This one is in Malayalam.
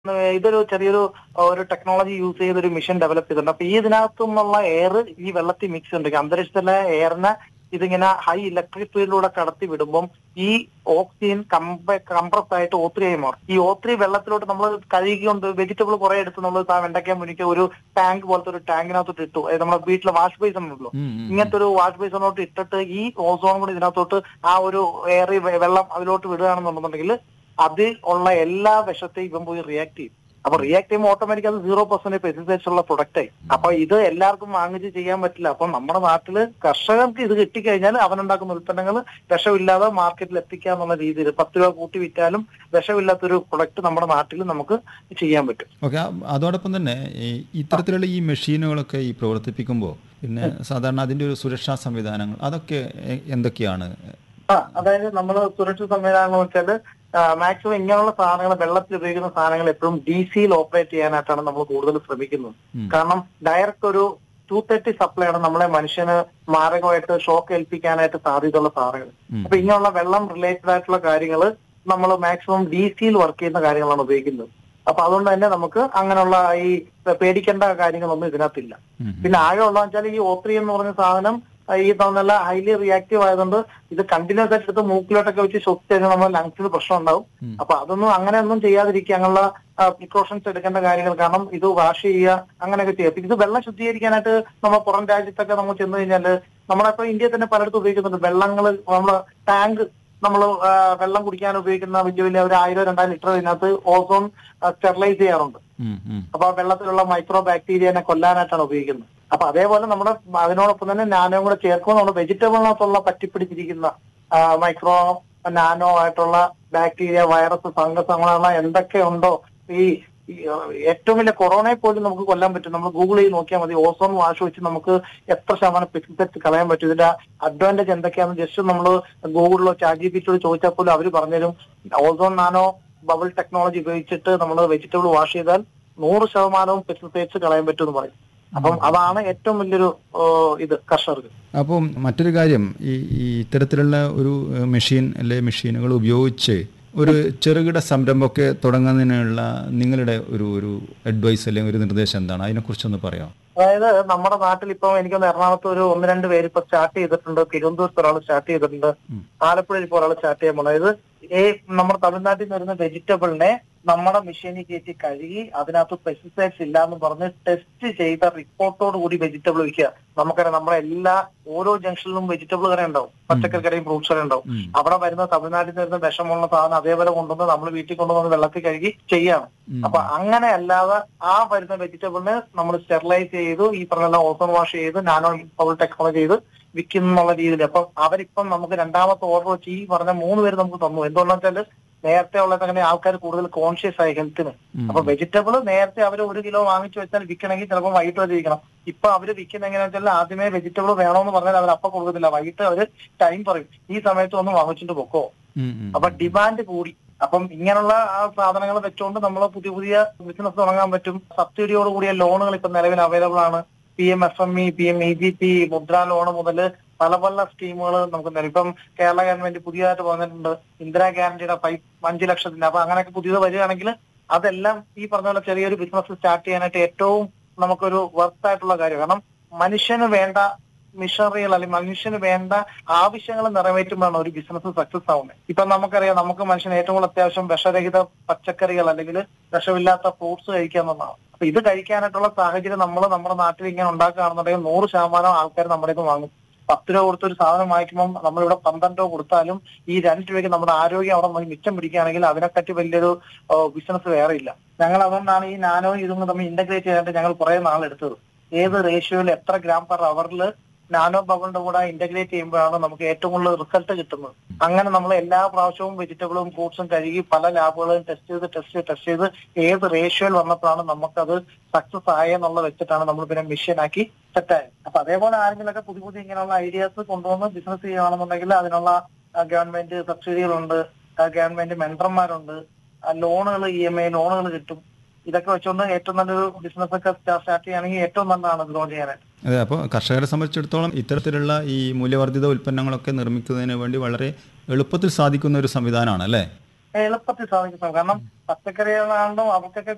ഏഹ് ഇതൊരു ചെറിയൊരു ഏഹ് ഒരു ടെക്നോളജി യൂസ് ചെയ്ത് ഒരു മിഷൻ ഡെവലപ്പ് ചെയ്തിട്ടുണ്ട് അപ്പൊ ഈ ഇതിനകത്തു നിന്നുള്ള എയർ ഈ വെള്ളത്തിൽ മിക്സ് ഉണ്ട് അന്തരീക്ഷത്തിലെ എയറിനെ ഇതിങ്ങനെ ഹൈ ഇലക്ട്രിക് ഫീൽഡിലൂടെ കടത്തി വിടുമ്പം ഈ ഓക്സിജൻ കമ്പ കംപ്രസ് ആയിട്ട് ഓത്രി ആയി മാറും ഈ ഓത്രി വെള്ളത്തിലോട്ട് നമ്മൾ കഴുകിക്കൊണ്ട് വെജിറ്റബിൾ കുറെ എടുത്ത് നമ്മൾ വെണ്ടയ്ക്ക മുനിക്ക് ഒരു ടാങ്ക് പോലത്തെ ഒരു ടാങ്കിനകത്തോട്ട് ഇട്ടു അതായത് നമ്മുടെ വീട്ടിലെ വാഷ് ബേസ് ഉണ്ടല്ലോ ഉം, ഉം. ഇങ്ങനത്തെ ഒരു വാഷ് ബേസിനോട്ട് ഇട്ടിട്ട് ഈ ഓസോൺ കൂടി ഇതിനകത്തോട്ട് ആ ഒരു എയറി വെള്ളം അതിലോട്ട് വിടുകയാണെന്നുണ്ടെങ്കിൽ അതിൽ ഉള്ള എല്ലാ വിഷത്തെയും ഇവൻ പോയി റിയാക്ട് ചെയ്യും അപ്പൊ റിയാക്ട് ചെയ്യുമ്പോൾ ഓട്ടോമാറ്റിക് അത് സീറോ പെർസെന്റ് പെസ്റ്റിസൈഡ്സ് ഉള്ള പ്രൊഡക്റ്റ് ആയി അപ്പൊ ഇത് എല്ലാവർക്കും വാങ്ങിച്ച് ചെയ്യാൻ പറ്റില്ല അപ്പൊ നമ്മുടെ നാട്ടില് കർഷകർക്ക് ഇത് കിട്ടിക്കഴിഞ്ഞാൽ അവനുണ്ടാക്കുന്ന ഉൽപ്പന്നങ്ങൾ വിഷമില്ലാതെ മാർക്കറ്റിൽ എത്തിക്കുക എന്നുള്ള രീതിയിൽ പത്ത് രൂപ കൂട്ടി വിറ്റാലും വിഷമില്ലാത്തൊരു പ്രൊഡക്റ്റ് നമ്മുടെ നാട്ടിൽ നമുക്ക് ചെയ്യാൻ പറ്റും ഓക്കെ അതോടൊപ്പം തന്നെ ഈ ഇത്തരത്തിലുള്ള ഈ മെഷീനുകളൊക്കെ ഈ പ്രവർത്തിപ്പിക്കുമ്പോൾ പിന്നെ സാധാരണ അതിൻ്റെ ഒരു സുരക്ഷാ സംവിധാനങ്ങൾ അതൊക്കെ എ- എന്തൊക്കെയാണ് ആ അതായത് നമ്മൾ സുരക്ഷാ സംവിധാനങ്ങൾ വെച്ചാൽ മാക്സിമം ഇങ്ങനെയുള്ള സാധനങ്ങൾ വെള്ളത്തിൽ ഉപയോഗിക്കുന്ന സാധനങ്ങൾ എപ്പോഴും ഡി സിയിൽ ഓപ്പറേറ്റ് ചെയ്യാനായിട്ടാണ് നമ്മൾ കൂടുതൽ ശ്രമിക്കുന്നത് ഉം. കാരണം ഡയറക്റ്റ് ഒരു ടു തേർട്ടി സപ്ലൈ ആണ് നമ്മളെ മനുഷ്യന് മാരകമായിട്ട് ഷോക്ക് ഏൽപ്പിക്കാനായിട്ട് സാധ്യതയുള്ള സാധനങ്ങൾ ഉം. അപ്പൊ ഇങ്ങനെയുള്ള വെള്ളം റിലേറ്റഡ് ആയിട്ടുള്ള കാര്യങ്ങൾ നമ്മൾ മാക്സിമം ഡി സിയിൽ വർക്ക് ചെയ്യുന്ന കാര്യങ്ങളാണ് ഉപയോഗിക്കുന്നത് അപ്പൊ അതുകൊണ്ട് തന്നെ നമുക്ക് അങ്ങനെയുള്ള ഈ പേടിക്കേണ്ട കാര്യങ്ങളൊന്നും ഇതിനകത്തില്ല ഉം. പിന്നെ ആകെ ഉള്ളതെന്ന് വെച്ചാൽ ഈ ഓത്രി എന്ന് പറഞ്ഞ സാധനം ആ, ഈ നല്ല ഹൈലി റിയാക്റ്റീവ് ആയതുകൊണ്ട് ഇത് കണ്ടിന്യൂസ് ആയിട്ട് എടുത്ത് മൂക്കിലോട്ടൊക്കെ വെച്ച് ശ്വസിച്ച് കഴിഞ്ഞാൽ നമ്മുടെ ലങ്സിന് പ്രശ്നം ഉണ്ടാവും ഉം. അപ്പൊ അതൊന്നും അങ്ങനെയൊന്നും ചെയ്യാതിരിക്കുക അങ്ങനെയുള്ള പ്രിക്കോഷൻസ് എടുക്കേണ്ട കാര്യങ്ങൾ കാരണം ഇത് വാഷ് ചെയ്യുക അങ്ങനെയൊക്കെ ചെയ്യുക പിന്നെ ഇത് വെള്ളം ശുദ്ധീകരിക്കാനായിട്ട് നമ്മൾ പുറം രാജ്യത്തൊക്കെ നമ്മൾ ചെന്ന് കഴിഞ്ഞാല് നമ്മളിപ്പോ ഇന്ത്യയിൽ തന്നെ പലയിടത്തും ഉപയോഗിക്കുന്നുണ്ട് വെള്ളങ്ങൾ നമ്മൾ ടാങ്ക് നമ്മൾ വെള്ളം കുടിക്കാൻ ഉപയോഗിക്കുന്ന വലിയ വലിയ ഒരു ആയിരം രണ്ടായിരം ലിറ്റർ ഇതിനകത്ത് ഓസോൺ സ്റ്റെറിലൈസ് ചെയ്യാറുണ്ട് ഉം, ഉം. അപ്പൊ ആ വെള്ളത്തിലുള്ള മൈക്രോ ബാക്ടീരിയനെ കൊല്ലാനായിട്ടാണ് ഉപയോഗിക്കുന്നത് അപ്പൊ അതേപോലെ നമ്മുടെ അതിനോടൊപ്പം തന്നെ നാനോ കൂടെ ചേർക്കുമ്പോൾ നമ്മുടെ വെജിറ്റബിളിനകത്തുള്ള പറ്റിപ്പിടിച്ചിരിക്കുന്ന മൈക്രോ നാനോ ആയിട്ടുള്ള ബാക്ടീരിയ വൈറസ് ഫംഗസ് അങ്ങനെയുള്ള എന്തൊക്കെ ഉണ്ടോ ഈ ഈ, ആ, ഏറ്റവും വലിയ കൊറോണയെ പോലും നമുക്ക് കൊല്ലാൻ പറ്റും നമ്മൾ ഗൂഗിൾ ചെയ്ത് നോക്കിയാൽ മതി ഓസോൺ വാഷ് വെച്ച് നമുക്ക് എത്ര ശതമാനം പെസ്റ്റിസൈഡ്സ് കളയാൻ പറ്റും ഇതിന്റെ അഡ്വാൻറ്റേജ് എന്തൊക്കെയാണെന്ന് ജസ്റ്റ് നമ്മൾ ഗൂഗിളിലോ ചാറ്റ് ജി പി ടിയോട് ചോദിച്ചാൽ പോലും അവർ പറഞ്ഞുതരും ഓസോൺ നാനോ ബബിൾ ടെക്നോളജി ഉപയോഗിച്ചിട്ട് നമ്മൾ വെജിറ്റബിൾ വാഷ് ചെയ്താൽ നൂറ് ശതമാനവും പെസ്റ്റിസൈഡ്സ് കളയാൻ പറ്റും എന്ന് പറയും അപ്പം അതാണ് ഏറ്റവും വലിയൊരു ഓ, ഇത് കർഷകർക്ക് അപ്പം മറ്റൊരു കാര്യം ഈ ഈ ഇത്തരത്തിലുള്ള ഒരു ഏഹ്, മെഷീൻ അല്ലെ മെഷീനുകൾ ഉപയോഗിച്ച് ഒരു ചെറുകിട സംരംഭമൊക്കെ തുടങ്ങുന്നതിനുള്ള നിങ്ങളുടെ ഒരു ഒരു അഡ്വൈസ് അല്ലെങ്കിൽ ഒരു നിർദ്ദേശം എന്താണ് അതിനെക്കുറിച്ചൊന്ന് പറയാം അതായത് നമ്മുടെ നാട്ടിൽ ഇപ്പം എനിക്കൊന്ന് എറണാകുളത്ത് ഒരു ഒന്ന് രണ്ട് പേര് ഇപ്പൊ സ്റ്റാർട്ട് ചെയ്തിട്ടുണ്ട് തിരുവനന്തപുരത്ത് ഒരാൾ സ്റ്റാർട്ട് ചെയ്തിട്ടുണ്ട് ഉം. ആലപ്പുഴയിൽ ഇപ്പോൾ ഒരാൾ സ്റ്റാർട്ട് ചെയ്യാൻ പോണത് ഇത് ഈ നമ്മുടെ തമിഴ്നാട്ടിൽ നിന്ന് വരുന്ന വെജിറ്റബിളിനെ നമ്മുടെ മെഷീനിൽ കയറ്റി കഴുകി അതിനകത്ത് പെസ്റ്റിസൈഡ്സ് ഇല്ല എന്ന് പറഞ്ഞ് ടെസ്റ്റ് ചെയ്ത റിപ്പോർട്ടോട് കൂടി വെജിറ്റബിൾ വിൽക്കുക നമുക്കറിയാം നമ്മുടെ എല്ലാ ഓരോ ജംഗ്ഷനിലും വെജിറ്റബിൾ കട ഉണ്ടാവും പച്ചക്കറി കടയും ഫ്രൂട്ട്സ് കട ഉണ്ടാവും ഉം. അവിടെ വരുന്ന തമിഴ്നാട്ടിൽ നിന്ന് വരുന്ന വിഷമുള്ള സാധനം അതേപോലെ കൊണ്ടുവന്ന് നമ്മൾ വീട്ടിൽ കൊണ്ടുവന്ന് വെള്ളത്തിൽ കഴുകി ചെയ്യാണ് ഉം. അപ്പൊ അങ്ങനെ അല്ലാതെ ആ വരുന്ന വെജിറ്റബിളിനെ നമ്മൾ സ്റ്റെറിലൈസ് ചെയ്തു ഈ പറഞ്ഞ ഓസോൺ വാഷ് ചെയ്ത് നാനോ പവർ ടെക്നോളജി ചെയ്ത് വിൽക്കുന്നുള്ള രീതിയിൽ അപ്പം അവരിപ്പം നമുക്ക് രണ്ടാമത്തെ ഓർഡർ വെച്ച് ഈ പറഞ്ഞ മൂന്ന് പേര് നമുക്ക് തന്നു എന്തുകൊണ്ടാന്ന് വെച്ചാല് നേരത്തെ ഉള്ളത് അങ്ങനെ ആൾക്കാർ കൂടുതൽ കോൺഷ്യസ് ആയി ഹെൽത്തിന് ഉം. അപ്പൊ വെജിറ്റബിൾ നേരത്തെ അവർ ഒരു കിലോ വാങ്ങിച്ചു വെച്ചാൽ വിൽക്കണമെങ്കിൽ ചിലപ്പോൾ വൈകിട്ട് വരെ ഇരിക്കണം ഇപ്പൊ അവര് വിൽക്കുന്ന എങ്ങനെയാണെന്ന് വെച്ചാൽ ആദ്യമേ വെജിറ്റബിൾ വേണമെന്ന് പറഞ്ഞാൽ അവർ അപ്പൊ കൊടുക്കത്തില്ല വൈകിട്ട് അവര് ടൈം പറയും ഈ സമയത്ത് ഒന്ന് വാങ്ങിച്ചിട്ട് പൊക്കോ ഉം, ഉം. അപ്പൊ ഡിമാൻഡ് കൂടി അപ്പം ഇങ്ങനെയുള്ള സാധനങ്ങൾ വെച്ചുകൊണ്ട് നമ്മൾ പുതിയ പുതിയ ബിസിനസ് തുടങ്ങാൻ പറ്റും സബ്സിഡിയോട് കൂടിയ ലോണുകൾ ഇപ്പൊ നിലവിൽ അവൈലബിൾ ആണ് P M F M E P M E G P Mudra loan മുതൽ പല പല സ്കീമുകൾ നമുക്ക് നിലവിൽ ഇപ്പം കേരള ഗവൺമെന്റ് പുതിയതായിട്ട് പറഞ്ഞിട്ടുണ്ട് ഇന്ദിരാ ഗ്യാരണ്ടിയുടെ ഫൈവ് അഞ്ച് ലക്ഷത്തിന്റെ അപ്പൊ അങ്ങനെയൊക്കെ പുതിയത് വരികയാണെങ്കിൽ അതെല്ലാം ഈ പറഞ്ഞ പോലെ ചെറിയൊരു ബിസിനസ് സ്റ്റാർട്ട് ചെയ്യാനായിട്ട് ഏറ്റവും നമുക്കൊരു വർത്ത് ആയിട്ടുള്ള കാര്യം കാരണം മനുഷ്യന് വേണ്ട മിഷനറികൾ അല്ലെങ്കിൽ മനുഷ്യന് വേണ്ട ആവശ്യങ്ങൾ നിറവേറ്റുമ്പോഴാണ് ഒരു ബിസിനസ് സക്സസ് ആവുന്നത് ഇപ്പൊ നമുക്കറിയാം നമുക്ക് മനുഷ്യന് ഏറ്റവും കൂടുതൽ അത്യാവശ്യം വിഷരഹിത പച്ചക്കറികൾ അല്ലെങ്കിൽ വിഷമില്ലാത്ത ഫ്രൂട്ട്സ് കഴിക്കുക എന്നുള്ളതാണ് അപ്പൊ ഇത് കഴിക്കാനായിട്ടുള്ള സാഹചര്യം നമ്മൾ നമ്മുടെ നാട്ടിൽ ഇങ്ങനെ ഉണ്ടാക്കുകയാണെന്നുണ്ടെങ്കിൽ നൂറ് ശതമാനം ആൾക്കാർ നമ്മുടെ ഇത് വാങ്ങും പത്ത് രൂപ കൊടുത്ത് ഒരു സാധനം വാങ്ങിക്കുമ്പോൾ നമ്മളിവിടെ പന്ത്രണ്ട് രൂപ കൊടുത്താലും ഈ രണ്ട് രൂപയ്ക്ക് നമ്മുടെ ആരോഗ്യം അവിടെ നിന്ന് മിച്ചം പിടിക്കുകയാണെങ്കിൽ അതിനെപ്പറ്റി വലിയൊരു ബിസിനസ് വേറെ ഇല്ല ഞങ്ങൾ അതുകൊണ്ടാണ് ഈ നാനോ ഇതും തമ്മിൽ ഇന്റഗ്രേറ്റ് ചെയ്യാനായിട്ട് ഞങ്ങൾ കുറെ നാളെടുത്തത് ഏത് റേഷ്യോയിൽ എത്ര ഗ്രാം പെർ അവറിൽ നാനോ ബബിളിന്റെ കൂടെ ഇന്റഗ്രേറ്റ് ചെയ്യുമ്പോഴാണ് നമുക്ക് ഏറ്റവും കൂടുതൽ റിസൾട്ട് കിട്ടുന്നത് അങ്ങനെ നമ്മൾ എല്ലാ പ്രാവശ്യവും വെജിറ്റബിളും ഫ്രൂട്ട്സും കഴുകി പല ലാബുകളും ടെസ്റ്റ് ചെയ്ത് ടെസ്റ്റ് ചെയ്ത് ടെസ്റ്റ് ചെയ്ത് ഏത് റേഷ്യോയിൽ വന്നപ്പോഴാണ് നമുക്കത് സക്സസ് ആയെന്നുള്ള വെച്ചിട്ടാണ് നമ്മൾ പിന്നെ മിഷനാക്കി സെറ്റായത് അപ്പൊ അതേപോലെ ആരെങ്കിലുമൊക്കെ പുതിയ പുതിയ ഇങ്ങനെയുള്ള ഐഡിയാസ് കൊണ്ടുവന്ന് ബിസിനസ് ചെയ്യുകയാണെന്നുണ്ടെങ്കിൽ അതിനുള്ള ഗവൺമെന്റ് സബ്സിഡികളുണ്ട് ഗവൺമെന്റ് മെന്റർമാരുണ്ട് ലോണുകൾ ഇ എം ഐ ലോണുകൾ കിട്ടും ഇതൊക്കെ വെച്ചുകൊണ്ട് ഏറ്റവും നല്ലൊരു ബിസിനസ് ഒക്കെ സ്റ്റാർട്ട് ചെയ്യുകയാണെങ്കിൽ ഏറ്റവും നല്ലതാണ് ഗ്രോ ചെയ്യാനായിട്ട് അതെ അപ്പോൾ കർഷകരെ സംബന്ധിച്ചിടത്തോളം ഇത്തരത്തിലുള്ള ഈ മൂല്യവർദ്ധിത ഉൽപ്പന്നങ്ങളൊക്കെ നിർമ്മിക്കുന്നതിന് വേണ്ടി വളരെ എളുപ്പത്തിൽ സാധിക്കുന്ന ഒരു സംവിധാനമാണ് അല്ലേ എളുപ്പത്തിൽ സാധിക്കും കാരണം പച്ചക്കറികളാണെങ്കിലും അവർക്കൊക്കെ